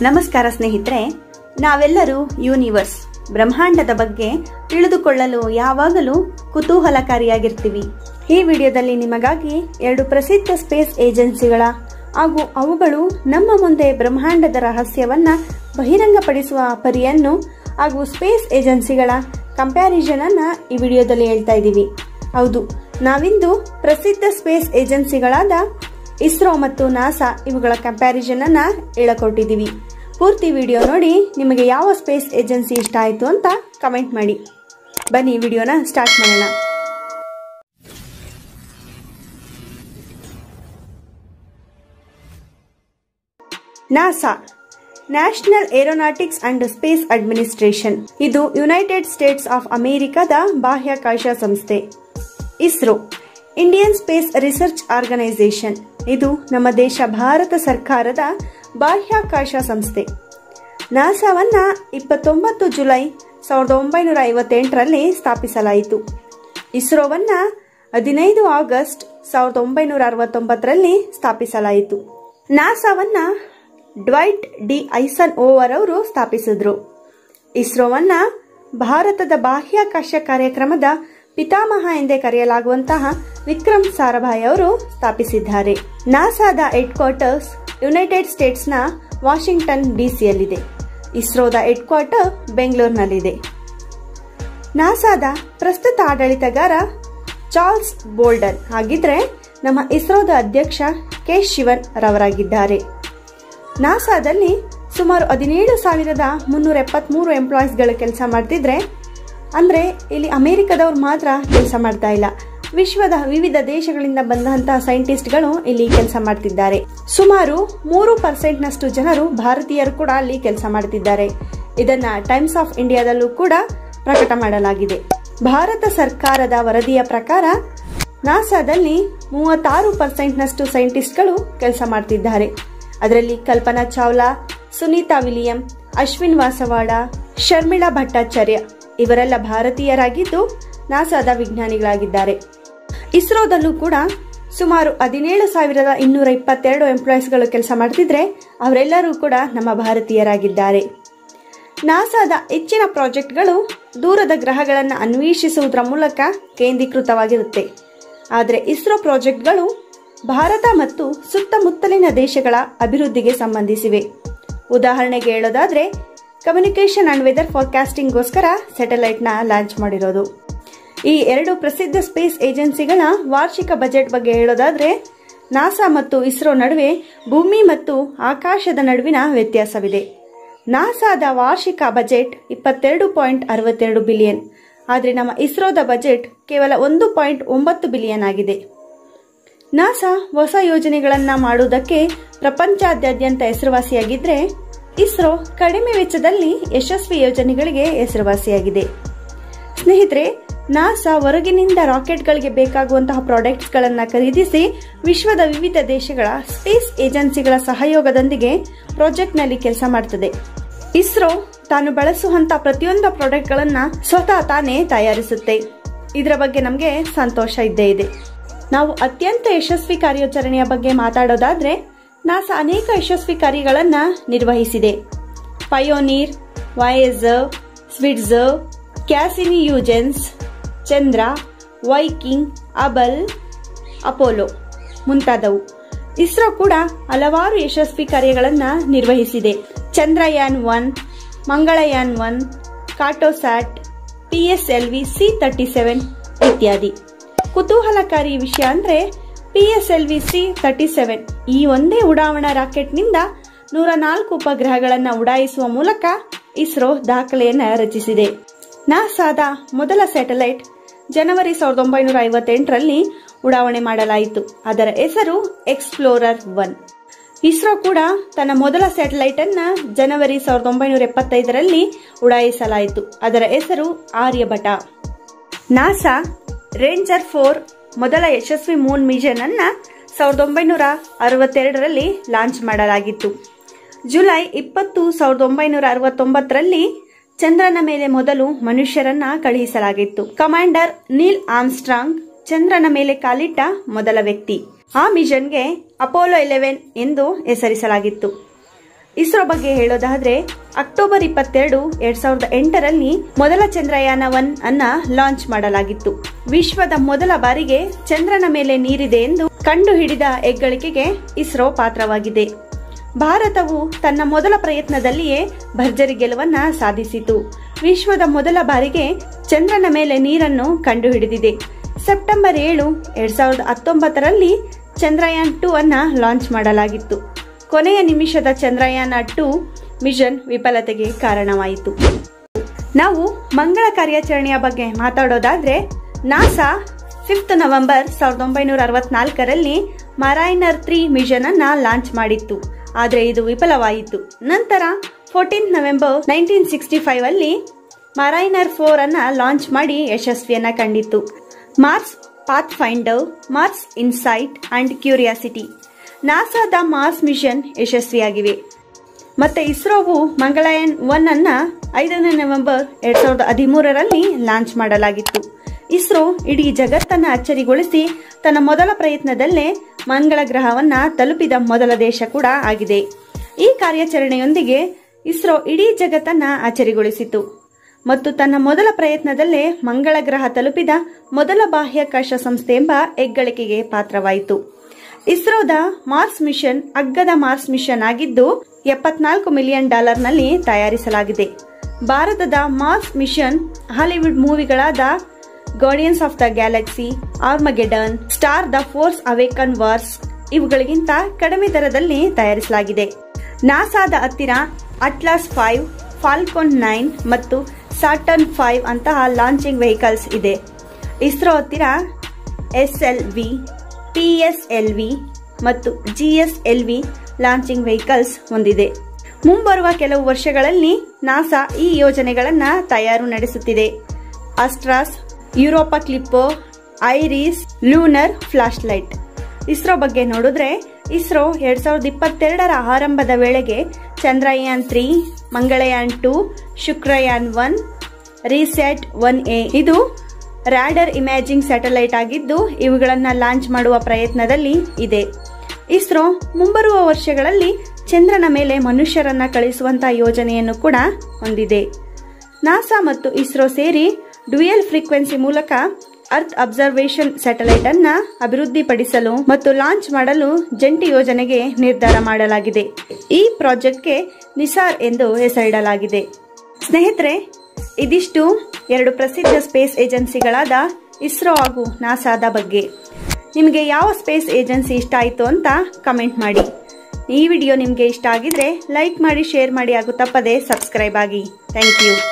ನಮಸ್ಕಾರ ಸ್ನೇಹಿತರೆ ನಾವೆಲ್ಲರೂ ಯೂನಿವರ್ಸ್ ಬ್ರಹ್ಮಾಂಡದ ಬಗ್ಗೆ ತಿಳಿದುಕೊಳ್ಳಲು ಯಾವಾಗಲೂ ಕುತೂಹಲಕಾರಿಯಾಗಿರ್ತೀವಿ ಈ ವಿಡಿಯೋದಲ್ಲಿ ನಿಮಗಾಗಿ ಎರಡು ಪ್ರಸಿದ್ಧ ಸ್ಪೇಸ್ ಏಜೆನ್ಸಿಗಳ ಹಾಗೂ ಅವುಗಳು ನಮ್ಮ ಮುಂದೆ ಬ್ರಹ್ಮಾಂಡದ ರಹಸ್ಯವನ್ನ ಬಹಿರಂಗಪಡಿಸುವ ಪರಿಯನ್ನು ಹಾಗೂ ಸ್ಪೇಸ್ ಏಜೆನ್ಸಿಗಳ ಕಂಪ್ಯಾರಿಸನ್ ಅನ್ನ ಈ ವಿಡಿಯೋದಲ್ಲಿ ಹೇಳ್ತಾ ಇದ್ದೀವಿ ಹೌದು ನಾವಿಂದು ಪ್ರಸಿದ್ಧ ಸ್ಪೇಸ್ ಏಜೆನ್ಸಿಗಳಾದ ಇಸ್ರೋ ಮತ್ತು ನಾಸಾ ಇವುಗಳ ಕಂಪ್ಯಾರಿಸನ್ ಅನ್ನ ಹೇಳಕೊಟ್ಟಿದ್ದೀವಿ ಪೂರ್ತಿ ವಿಡಿಯೋ ನೋಡಿ ನಿಮಗೆ ಯಾವ ಸ್ಪೇಸ್ ಏಜೆನ್ಸಿ ಇಷ್ಟ ಆಯಿತು ಅಂತ ಕಮೆಂಟ್ ಮಾಡಿ ಬನ್ನಿ ವಿಡಿಯೋನ ಸ್ಟಾರ್ಟ್ ಮಾಡೋಣ NASA national aeronautics and space administration ಇದು ಯುನೈಟೆಡ್ ಸ್ಟೇಟ್ಸ್ ಆಫ್ ಅಮೆರಿಕದ ಬಾಹ್ಯಾಕಾಶ ಸಂಸ್ಥೆ ISRO Indian space research organisation ಇದು ನಮ್ಮ ದೇಶ ಭಾರತ ಸರ್ಕಾರದ ಬಾಹ್ಯಾಕಾಶ ಸಂಸ್ಥೆ ನಾಸಾವನ್ನ ಇಪ್ಪತ್ತೊಂಬತ್ತು ಜುಲೈ ಸಾವಿರದ ಒಂಬೈನೂರ ಐವತ್ತೆಂಟರಲ್ಲಿ ಸ್ಥಾಪಿಸಲಾಯಿತು ಇಸ್ರೋವನ್ನ ಹದಿನೈದು ಆಗಸ್ಟ್ ಸಾವಿರದ ಒಂಬೈನೂರ ಅರವತ್ತೊಂಬತ್ತರಲ್ಲಿ ಸ್ಥಾಪಿಸಲಾಯಿತು ನಾಸಾವನ್ನ ಡ್ವೈಟ್ ಡಿ ಐಸನ್ ಓವರ್ ಅವರು ಸ್ಥಾಪಿಸಿದ್ರು ಇಸ್ರೋವನ್ನ ಭಾರತದ ಬಾಹ್ಯಾಕಾಶ ಕಾರ್ಯಕ್ರಮದ ಪಿತಾಮಹ ಎಂದೇ ಕರೆಯಲಾಗುವಂತಹ ವಿಕ್ರಮ್ ಸಾರಾಭಾಯ್ ಅವರು ಸ್ಥಾಪಿಸಿದ್ದಾರೆ ನಾಸಾದ ಹೆಡ್ ಕ್ವಾರ್ಟರ್ಸ್ ಯುನೈಟೆಡ್ ಸ್ಟೇಟ್ಸ್ನ ವಾಷಿಂಗ್ಟನ್ ಡಿಸಿಯಲ್ಲಿದೆ ಇಸ್ರೋದ ಹೆಡ್ ಕ್ವಾರ್ಟರ್ ಬೆಂಗಳೂರಿನಲ್ಲಿದೆ ನಾಸಾದ ಪ್ರಸ್ತುತ ಆಡಳಿತಗಾರ ಚಾರ್ಲ್ಸ್ ಬೋಲ್ಡನ್ ಹಾಗಿದ್ರೆ ನಮ್ಮ ಇಸ್ರೋದ ಅಧ್ಯಕ್ಷ ಕೆ ಶಿವನ್ ರವರಾಗಿದ್ದಾರೆ ನಾಸಾದಲ್ಲಿ ಸುಮಾರು ಹದಿನೇಳು ಸಾವಿರದ ಮುನ್ನೂರ ಎಪ್ಪತ್ಮೂರು ಎಂಪ್ಲಾಯೀಸ್ಗಳು ಕೆಲಸ ಮಾಡ್ತಿದ್ರೆ ಅಂದ್ರೆ ಇಲ್ಲಿ ಅಮೆರಿಕದವ್ರು ಮಾತ್ರ ಕೆಲಸ ಮಾಡ್ತಾ ಇಲ್ಲ ವಿಶ್ವದ ವಿವಿಧ ದೇಶಗಳಿಂದ ಬಂದಂತಹ ಸೈಂಟಿಸ್ಟ್ಗಳು ಇಲ್ಲಿ ಕೆಲಸ ಮಾಡ್ತಿದ್ದಾರೆ ಸುಮಾರು ಮೂರು ಪರ್ಸೆಂಟ್ನಷ್ಟು ಜನರು ಭಾರತೀಯರು ಕೂಡ ಅಲ್ಲಿ ಕೆಲಸ ಮಾಡ್ತಿದ್ದಾರೆ ಇದನ್ನ ಟೈಮ್ಸ್ ಆಫ್ ಇಂಡಿಯಾದಲ್ಲೂ ಕೂಡ ಪ್ರಕಟ ಮಾಡಲಾಗಿದೆ ಭಾರತ ಸರ್ಕಾರದ ವರದಿಯ ಪ್ರಕಾರ ನಾಸಾದಲ್ಲಿ ಮೂವತ್ತಾರು ಪರ್ಸೆಂಟ್ನಷ್ಟು ಸೈಂಟಿಸ್ಟ್ಗಳು ಕೆಲಸ ಮಾಡ್ತಿದ್ದಾರೆ ಅದರಲ್ಲಿ ಕಲ್ಪನಾ ಚಾವ್ಲಾ ಸುನೀತಾ ವಿಲಿಯಂ ಅಶ್ವಿನ್ ವಾಸವಾಡ ಶರ್ಮಿಳಾ ಭಟ್ಟಾಚಾರ್ಯ ಇವರೆಲ್ಲ ಭಾರತೀಯರಾಗಿದ್ದು ನಾಸಾದ ವಿಜ್ಞಾನಿಗಳಾಗಿದ್ದಾರೆ ಇಸ್ರೋದಲ್ಲೂ ಕೂಡ ಸುಮಾರು ಹದಿನೇಳು ಸಾವಿರದ ಇನ್ನೂರ ಇಪ್ಪತ್ತೆರಡು ಎಂಪ್ಲಾಯೀಸ್ಗಳು ಕೆಲಸ ಮಾಡ್ತಿದ್ರೆ ಅವರೆಲ್ಲರೂ ಕೂಡ ನಮ್ಮ ಭಾರತೀಯರಾಗಿದ್ದಾರೆ ನಾಸಾದ ಹೆಚ್ಚಿನ ಪ್ರಾಜೆಕ್ಟ್ಗಳು ದೂರದ ಗ್ರಹಗಳನ್ನು ಅನ್ವೇಷಿಸುವುದರ ಮೂಲಕ ಕೇಂದ್ರೀಕೃತವಾಗಿರುತ್ತೆ ಆದರೆ ಇಸ್ರೋ ಪ್ರಾಜೆಕ್ಟ್ಗಳು ಭಾರತ ಮತ್ತು ಸುತ್ತಮುತ್ತಲಿನ ದೇಶಗಳ ಅಭಿವೃದ್ಧಿಗೆ ಸಂಬಂಧಿಸಿವೆ ಉದಾಹರಣೆಗೆ ಹೇಳೋದಾದ್ರೆ ಕಮ್ಯುನಿಕೇಶನ್ ಅಂಡ್ ವೆದರ್ ಫಾರ್ಕಾಸ್ಟಿಂಗ್ಗೋಸ್ಕರ ಸ್ಯಾಟಲೈಟ್ನ ಲಾಂಚ್ ಮಾಡಿರೋದು ಈ ಎರಡು ಪ್ರಸಿದ್ಧ ಸ್ಪೇಸ್ ಏಜೆನ್ಸಿಗಳ ವಾರ್ಷಿಕ ಬಜೆಟ್ ಬಗ್ಗೆ ಹೇಳೋದಾದ್ರೆ ನಾಸಾ ಮತ್ತು ಇಸ್ರೋ ನಡುವೆ ಭೂಮಿ ಮತ್ತು ಆಕಾಶದ ನಡುವಿನ ವ್ಯತ್ಯಾಸವಿದೆ ನಾಸಾದ ವಾರ್ಷಿಕ ಬಜೆಟ್ ಇಪ್ಪತ್ತೆರಡು ಪಾಯಿಂಟ್ ಅರವತ್ತೆರಡು ಬಿಲಿಯನ್ ಆದರೆ ನಮ್ಮ ಇಸ್ರೋದ ಬಜೆಟ್ ಕೇವಲ ಒಂದು ಪಾಯಿಂಟ್ ಒಂಬತ್ತು ಬಿಲಿಯನ್ ಆಗಿದೆ ನಾಸಾ ಹೊಸ ಯೋಜನೆಗಳನ್ನ ಮಾಡುವುದಕ್ಕೆ ಪ್ರಪಂಚಾದ್ಯಂತ ಹೆಸರುವಾಸಿಯಾಗಿದ್ರೆ ಇಸ್ರೋ ಕಡಿಮೆ ವೆಚ್ಚದಲ್ಲಿ ಯಶಸ್ವಿ ಯೋಜನೆಗಳಿಗೆ ಹೆಸರುವಾಸಿಯಾಗಿದೆ ಸ್ನೇಹಿತರೆ ನಾಸಾ ಹೊರಗಿನಿಂದ ರಾಕೆಟ್ಗಳಿಗೆ ಬೇಕಾಗುವಂತಹ ಪ್ರಾಡಕ್ಟ್ಸ್ಗಳನ್ನು ಖರೀದಿಸಿ ವಿಶ್ವದ ವಿವಿಧ ದೇಶಗಳ ಸ್ಪೇಸ್ ಏಜೆನ್ಸಿಗಳ ಸಹಯೋಗದೊಂದಿಗೆ ಪ್ರಾಜೆಕ್ಟ್ನಲ್ಲಿ ಕೆಲಸ ಮಾಡ್ತದೆ ಇಸ್ರೋ ತಾನು ಬಳಸುವಂತಹ ಪ್ರತಿಯೊಂದು ಪ್ರಾಡಕ್ಟ್ಗಳನ್ನ ಸ್ವತಃ ತಾನೇ ತಯಾರಿಸುತ್ತೆ ಇದರ ಬಗ್ಗೆ ನಮಗೆ ಸಂತೋಷ ಇದ್ದೇ ಇದೆ ನಾವು ಅತ್ಯಂತ ಯಶಸ್ವಿ ಕಾರ್ಯಾಚರಣೆಯ ಬಗ್ಗೆ ಮಾತಾಡೋದಾದ್ರೆ ನಾಸಾ ಅನೇಕ ಯಶಸ್ವಿ ಕಾರ್ಯಗಳನ್ನ ನಿರ್ವಹಿಸಿದೆ Pioneer Voyager Spitzer Cassini Huygens Chandra Viking Hubble Apollo ಮುಂತಾದವು ಇಸ್ರೋ ಕೂಡ ಹಲವಾರು ಯಶಸ್ವಿ ಕಾರ್ಯಗಳನ್ನ ನಿರ್ವಹಿಸಿದೆ Chandrayaan one Mangalyaan one Cartosat PSLV C thirty seven ಇತ್ಯಾದಿ ಕುತೂಹಲಕಾರಿ ವಿಷಯ ಅಂದ್ರೆ ಪಿಎಸ್ಎಲ್ವಿ ಸಿ ತರ್ಟಿ ಸೆವೆನ್ ಈ ಒಂದೇ ಉಡಾವಣಾ ರಾಕೆಟ್ನಿಂದ ನೂರ ನಾಲ್ಕು ಉಪಗ್ರಹಗಳನ್ನು ಉಡಾಯಿಸುವ ಮೂಲಕ ಇಸ್ರೋ ದಾಖಲೆಯನ್ನು ರಚಿಸಿದೆ ನಾಸಾದ ಮೊದಲ ಸ್ಯಾಟಲೈಟ್ ಜನವರಿ ಸಾವಿರದ ಒಂಬೈನೂರ ಐವತ್ತೆಂಟರಲ್ಲಿ ಉಡಾವಣೆ ಮಾಡಲಾಯಿತು ಅದರ ಹೆಸರು ಎಕ್ಸ್ಪ್ಲೋರರ್ ಒನ್ ಇಸ್ರೋ ಕೂಡ ತನ್ನ ಮೊದಲ ಸ್ಯಾಟಲೈಟ್ ಅನ್ನ ಜನವರಿ ಸಾವಿರದ ಒಂಬೈನೂರ ಎಪ್ಪತ್ತೈದರಲ್ಲಿ ಉಡಾಯಿಸಲಾಯಿತು ಅದರ ಹೆಸರು ಆರ್ಯಭಟ ನಾಸಾ ರೇಂಜರ್ ಫೋರ್ ಮೊದಲ ಯಶಸ್ವಿ ಮೂನ್ ಮಿಷನ್ ಅನ್ನ ಸಾವಿರದ ಒಂಬೈನೂರ ಅರವತ್ತೆರಡರಲ್ಲಿ ಲಾಂಚ್ ಮಾಡಲಾಗಿತ್ತು ಜುಲೈ ಇಪ್ಪತ್ತು ಸಾವಿರದ ಒಂಬೈನೂರ ಅರವತ್ತೊಂಬತ್ತರಲ್ಲಿ ಚಂದ್ರನ ಮೇಲೆ ಮೊದಲು ಮನುಷ್ಯರನ್ನ ಕಳುಹಿಸಲಾಗಿತ್ತು ಕಮಾಂಡರ್ ನೀಲ್ ಆಮ್ಸ್ಟ್ರಾಂಗ್ ಚಂದ್ರನ ಮೇಲೆ ಕಾಲಿಟ್ಟ ಮೊದಲ ವ್ಯಕ್ತಿ ಆ ಮಿಷನ್ಗೆ ಅಪೋಲೋ ಎಲೆವೆನ್ ಎಂದು ಹೆಸರಿಸಲಾಗಿತ್ತು ಇಸ್ರೋ ಬಗ್ಗೆ ಹೇಳೋದಾದ್ರೆ ಅಕ್ಟೋಬರ್ ಇಪ್ಪತ್ತೆರಡು ಎರಡ್ ಸಾವಿರದ ಎಂಟರಲ್ಲಿ ಮೊದಲ ಚಂದ್ರಯಾನ ಒನ್ ಅನ್ನ ಲಾಂಚ್ ಮಾಡಲಾಗಿತ್ತು ವಿಶ್ವದ ಮೊದಲ ಬಾರಿಗೆ ಚಂದ್ರನ ಮೇಲೆ ನೀರಿದೆ ಎಂದು ಕಂಡು ಹಿಡಿದ ಹೆಗ್ಗಳಿಕೆಗೆ ಇಸ್ರೋ ಪಾತ್ರವಾಗಿದೆ ಭಾರತವು ತನ್ನ ಮೊದಲ ಪ್ರಯತ್ನದಲ್ಲಿಯೇ ಭರ್ಜರಿ ಗೆಲುವನ್ನ ಸಾಧಿಸಿತು ವಿಶ್ವದ ಮೊದಲ ಬಾರಿಗೆ ಚಂದ್ರನ ಮೇಲೆ ನೀರನ್ನು ಕಂಡುಹಿಡಿದಿದೆ ಸೆಪ್ಟೆಂಬರ್ ಏಳು ಎರಡ್ ಸಾವಿರದ ಹತ್ತೊಂಬತ್ತರಲ್ಲಿ ಚಂದ್ರಯಾನ್ ಟೂ ಅನ್ನ ಲಾಂಚ್ ಮಾಡಲಾಗಿತ್ತು ಕೊನೆಯ ನಿಮಿಷದ ಚಂದ್ರಯಾನ ಟೂ ಮಿಷನ್ ವಿಫಲತೆಗೆ ಕಾರಣವಾಯಿತು ನಾವು ಮಂಗಳ ಕಾರ್ಯಾಚರಣೆಯ ಬಗ್ಗೆ ಮಾತಾಡೋದಾದ್ರೆ ನಾಸಾ ಫಿಫ್ತ್ ನವೆಂಬರ್ ಸಾವಿರದ ಒಂಬೈನೂರ ಅರವತ್ನಾಲ್ಕರಲ್ಲಿ ಮರೈನರ್ ತ್ರೀ ಮಿಷನ್ ಅನ್ನ ಲಾಂಚ್ ಮಾಡಿತ್ತು ಆದರೆ ಇದು ವಿಫಲವಾಯಿತು ನಂತರ fourteen November nineteen sixty five ಅಲ್ಲಿ ಮರೈನರ್ ಫೋರ್ ಅನ್ನ ಲಾಂಚ್ ಮಾಡಿ ಯಶಸ್ವಿಯನ್ನ ಕಂಡಿತ್ತು Mars Pathfinder Mars InSight and Curiosity ನಾಸಾದ ಮಾರ್ಸ್ ಮಿಷನ್ ಯಶಸ್ವಿಯಾಗಿವೆ ಮತ್ತೆ ಇಸ್ರೋವು ಮಂಗಳಯಾನ್ ಒನ್ ಅನ್ನ ಐದನೇ ನವೆಂಬರ್ ಎರಡ್ ಸಾವಿರದ ಹದಿಮೂರರಲ್ಲಿ ಲಾಂಚ್ ಮಾಡಲಾಗಿತ್ತು ಇಸ್ರೋ ಇಡೀ ಜಗತ್ತನ್ನ ಅಚ್ಚರಿಗೊಳಿಸಿ ತನ್ನ ಮೊದಲ ಪ್ರಯತ್ನದಲ್ಲೇ ಮಂಗಳ ಗ್ರಹವನ್ನ ತಲುಪಿದ ಮೊದಲ ದೇಶ ಕೂಡ ಆಗಿದೆ ಈ ಕಾರ್ಯಾಚರಣೆಯೊಂದಿಗೆ ಇಸ್ರೋ ಇಡೀ ಜಗತ್ತನ್ನ ಅಚ್ಚರಿಗೊಳಿಸಿತು ಮತ್ತು ತನ್ನ ಮೊದಲ ಪ್ರಯತ್ನದಲ್ಲೇ ಮಂಗಳ ಗ್ರಹ ತಲುಪಿದ ಮೊದಲ ಬಾಹ್ಯಾಕಾಶ ಸಂಸ್ಥೆ ಎಂಬ ಹೆಗ್ಗಳಿಕೆಗೆ ಪಾತ್ರವಾಯಿತು ಇಸ್ರೋದ ಮಾರ್ಸ್ ಮಿಷನ್ ಅಗ್ಗದ ಮಾರ್ಸ್ ಮಿಷನ್ ಆಗಿದ್ದು ಎಪ್ಪತ್ನಾಲ್ಕು ಮಿಲಿಯನ್ ಡಾಲರ್ನಲ್ಲಿ ತಯಾರಿಸಲಾಗಿದೆ ಭಾರತದ ಮಾರ್ಸ್ ಮಿಷನ್ ಹಾಲಿವುಡ್ ಮೂವಿಗಳಾದ Guardians of the Galaxy Armageddon Star the Force Awaken Wars ಇವುಗಳಿಗಿಂತ ಕಡಿಮೆ ದರದಲ್ಲಿ ತಯಾರಿಸಲಾಗಿದೆ ನಾಸಾದ ಹತ್ತಿರ ಅಟ್ಲಾಸ್ ಫೈವ್ ಫಾಲ್ಕೋನ್ ನೈನ್ ಮತ್ತು ಸಾಟರ್ನ್ ಫೈವ್ ಅಂತಹ ಲಾಂಚಿಂಗ್ ವೆಹಿಕಲ್ಸ್ ಇದೆ ಇಸ್ರೋ ಹತ್ತಿರ S L V P S L V ಮತ್ತು G S L V launching vehicles ಹೊಂದಿದೆ ಮುಂಬರುವ ಕೆಲವು ವರ್ಷಗಳಲ್ಲಿ ನಾಸಾ ಈ ಯೋಜನೆಗಳನ್ನ ತಯಾರು ನಡೆಸುತ್ತಿದೆ ಅಸ್ಟ್ರಾಸ್ ಯುರೋಪಾ ಕ್ಲಿಪ್ಪೋ ಐರಿಸ್ ಲೂನರ್ ಫ್ಲಾಶ್ ಲೈಟ್ ಇಸ್ರೋ ಬಗ್ಗೆ ನೋಡಿದ್ರೆ ಇಸ್ರೋ ಎರಡ್ ಸಾವಿರದ ಇಪ್ಪತ್ತೆರಡರ ಆರಂಭದ ವೇಳೆಗೆ Chandrayaan three Mangalyaan two Shukrayaan one RISAT one A ಇದು ರ್ಯಾಡರ್ ಇಮ್ಯಾಜಿಂಗ್ ಸ್ಯಾಟಲೈಟ್ ಆಗಿದ್ದು ಇವುಗಳನ್ನ ಲಾಂಚ್ ಮಾಡುವ ಪ್ರಯತ್ನದಲ್ಲಿ ಇದೆ ಇಸ್ರೋ ಮುಂಬರುವ ವರ್ಷಗಳಲ್ಲಿ ಚಂದ್ರನ ಮೇಲೆ ಮನುಷ್ಯರನ್ನ ಕಳಿಸುವಂತಹ ಯೋಜನೆಯನ್ನು ಕೂಡ ಹೊಂದಿದೆ ನಾಸಾ ಮತ್ತು ಇಸ್ರೋ ಸೇರಿ ಡ್ಯುಯಲ್ ಫ್ರೀಕ್ವೆನ್ಸಿ ಮೂಲಕ ಅರ್ತ್ ಅಬ್ಸರ್ವೇಷನ್ ಸ್ಯಾಟಲೈಟ್ ಅನ್ನ ಅಭಿವೃದ್ಧಿಪಡಿಸಲು ಮತ್ತು ಲಾಂಚ್ ಮಾಡಲು ಜಂಟಿ ಯೋಜನೆಗೆ ನಿರ್ಧಾರ ಮಾಡಲಾಗಿದೆ ಈ ಪ್ರಾಜೆಕ್ಟ್ಗೆ ನಿಸಾರ್ ಎಂದು ಹೆಸರಿಡಲಾಗಿದೆ ಸ್ನೇಹಿತರೆ ಇದಿಷ್ಟು ಎರಡು ಪ್ರಸಿದ್ಧ ಸ್ಪೇಸ್ ಏಜೆನ್ಸಿಗಳಾದ ಇಸ್ರೋ ಹಾಗೂ ನಾಸಾದ ಬಗ್ಗೆ ನಿಮಗೆ ಯಾವ ಸ್ಪೇಸ್ ಏಜೆನ್ಸಿ ಇಷ್ಟ ಆಯಿತು ಅಂತ ಕಮೆಂಟ್ ಮಾಡಿ ಈ ವಿಡಿಯೋ ನಿಮಗೆ ಇಷ್ಟ ಆಗಿದ್ರೆ ಲೈಕ್ ಮಾಡಿ ಶೇರ್ ಮಾಡಿ ಹಾಗೂ ತಪ್ಪದೆ ಸಬ್ಸ್ಕ್ರೈಬ್ ಆಗಿ ಥ್ಯಾಂಕ್ ಯು